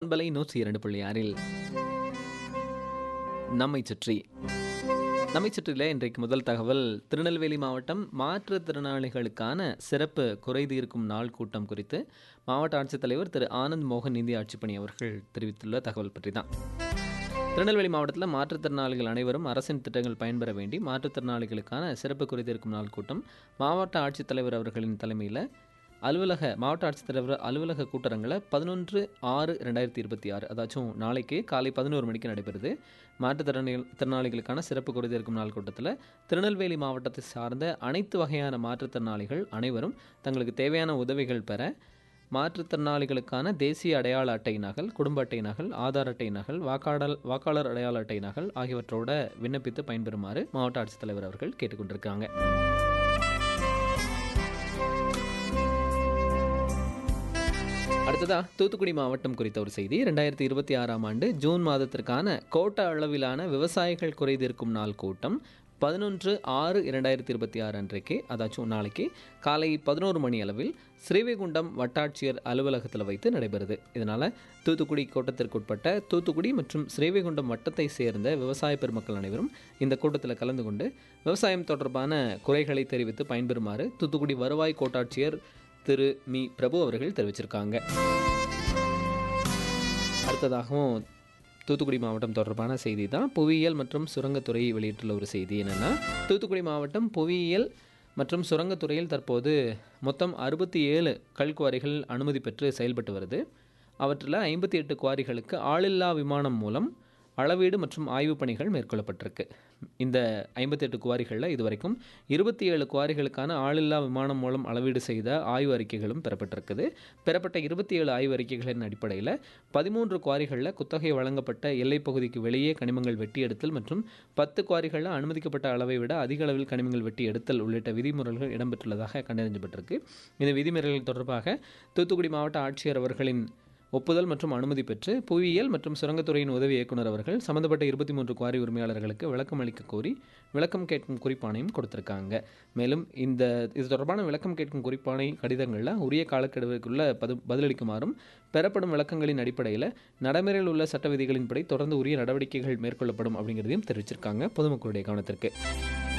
பலை நூற்றி இரண்டு புள்ளி ஆறில் நம்மை சுற்றி நம்மை சுற்றில இன்றைக்கு முதல் தகவல் திருநெல்வேலி மாவட்டம் மாற்றுத்திறனாளிகளுக்கான சிறப்பு குறைதீர்க்கும் நாள் கூட்டம் குறித்து மாவட்ட ஆட்சித்தலைவர் திரு ஆனந்த் மோகன் நிதி ஆட்சிப்பணி அவர்கள் தெரிவித்துள்ள தகவல் பற்றி தான் திருநெல்வேலி மாவட்டத்தில் மாற்றுத்திறனாளிகள் அனைவரும் அரசின் திட்டங்கள் பயன்பெற வேண்டி மாற்றுத்திறனாளிகளுக்கான சிறப்பு குறைதீர்க்கும் நாள் கூட்டம் மாவட்ட ஆட்சித்தலைவர் அவர்களின் தலைமையில் அலுவலக மாவட்ட ஆட்சித்தலைவர் அலுவலக கூட்டரங்கில் பதினொன்று ஆறு ரெண்டாயிரத்தி இருபத்தி ஆறு அதாச்சும் நாளைக்கு காலை பதினோரு மணிக்கு நடைபெறுது மாற்றுத்திறனாளிகள் திறனாளிகளுக்கான சிறப்பு குறைதீர்க்கும் நாள் கூட்டத்தில் திருநெல்வேலி மாவட்டத்தை சார்ந்த அனைத்து வகையான மாற்றுத்திறனாளிகள் அனைவரும் தங்களுக்கு தேவையான உதவிகள் பெற மாற்றுத்திறனாளிகளுக்கான தேசிய அடையாள அட்டை நகல் குடும்ப அட்டை நகல் ஆதார் அட்டை நகல் வாக்காளர் வாக்காளர் அடையாள அட்டை நகல் ஆகியவற்றோட விண்ணப்பித்து பயன்பெறுமாறு மாவட்ட ஆட்சித்தலைவர் அவர்கள் கேட்டுக்கொண்டிருக்காங்க அடுத்ததா தூத்துக்குடி மாவட்டம் குறித்த ஒரு செய்தி ரெண்டாயிரத்தி இருபத்தி ஆறாம் ஆண்டு ஜூன் மாதத்திற்கான கோட்ட அளவிலான விவசாயிகள் குறைதீர்க்கும் நாள் கூட்டம் பதினொன்று ஆறு இரண்டாயிரத்தி இருபத்தி ஆறு அன்றைக்கு அதாச்சும் நாளைக்கு காலை பதினோரு மணி அளவில் ஸ்ரீவைகுண்டம் வட்டாட்சியர் அலுவலகத்தில் வைத்து நடைபெறுது இதனால் தூத்துக்குடி கோட்டத்திற்குட்பட்ட தூத்துக்குடி மற்றும் ஸ்ரீவைகுண்டம் வட்டத்தை சேர்ந்த விவசாய பெருமக்கள் அனைவரும் இந்த கூட்டத்தில் கலந்து கொண்டு விவசாயம் தொடர்பான குறைகளை தெரிவித்து பயன்பெறுமாறு தூத்துக்குடி வருவாய் கோட்டாட்சியர் திரு மி பிரபு அவர்கள் தெரிவிச்சிருக்காங்க அடுத்ததாகவும் தூத்துக்குடி மாவட்டம் தொடர்பான செய்தி தான் புவியியல் மற்றும் சுரங்கத்துறை வெளியிட்டுள்ள ஒரு செய்தி என்னென்னா தூத்துக்குடி மாவட்டம் புவியியல் மற்றும் சுரங்கத்துறையில் தற்போது மொத்தம் அறுபத்தி ஏழு கல்குவாரிகள் அனுமதி பெற்று செயல்பட்டு வருது அவற்றில் ஐம்பத்தி எட்டு குவாரிகளுக்கு ஆளில்லா விமானம் மூலம் அளவீடு மற்றும் ஆய்வுப் பணிகள் மேற்கொள்ளப்பட்டிருக்கு இந்த ஐம்பத்தெட்டு குவாரிகளில் இதுவரைக்கும் இருபத்தி ஏழு குவாரிகளுக்கான ஆளில்லா விமானம் மூலம் அளவீடு செய்த ஆய்வு அறிக்கைகளும் பெறப்பட்டிருக்குது பெறப்பட்ட இருபத்தி ஏழு ஆய்வு அறிக்கைகளின் அடிப்படையில் பதிமூன்று குவாரிகளில் குத்தகை வழங்கப்பட்ட எல்லைப் பகுதிக்கு வெளியே கனிமங்கள் வெட்டி எடுத்தல் மற்றும் பத்து குவாரிகளில் அனுமதிக்கப்பட்ட அளவை விட அதிக அளவில் கனிமங்கள் வெட்டி எடுத்தல் உள்ளிட்ட விதிமுறைகள் இடம்பெற்றுள்ளதாக கண்டறியப்பட்டிருக்கு இந்த விதிமுறைகள் தொடர்பாக தூத்துக்குடி மாவட்ட ஆட்சியர் அவர்களின் ஒப்புதல் மற்றும் அனுமதி பெற்று புவியியல் மற்றும் சுரங்கத்துறையின் உதவி இயக்குனர் அவர்கள் சம்பந்தப்பட்ட இருபத்தி மூன்று குவாரி உரிமையாளர்களுக்கு விளக்கம் அளிக்க கோரி விளக்கம் கேட்கும் குறிப்பானையும் கொடுத்திருக்காங்க மேலும் இந்த இது தொடர்பான விளக்கம் கேட்கும் குறிப்பானை கடிதங்களில் உரிய காலக்கெடுவுக்குள்ள பது பதிலளிக்குமாறும் பெறப்படும் விளக்கங்களின் அடிப்படையில் நடைமுறையில் உள்ள சட்ட விதிகளின்படி தொடர்ந்து உரிய நடவடிக்கைகள் மேற்கொள்ளப்படும் அப்படிங்கிறதையும் தெரிவிச்சிருக்காங்க பொதுமக்களுடைய கவனத்திற்கு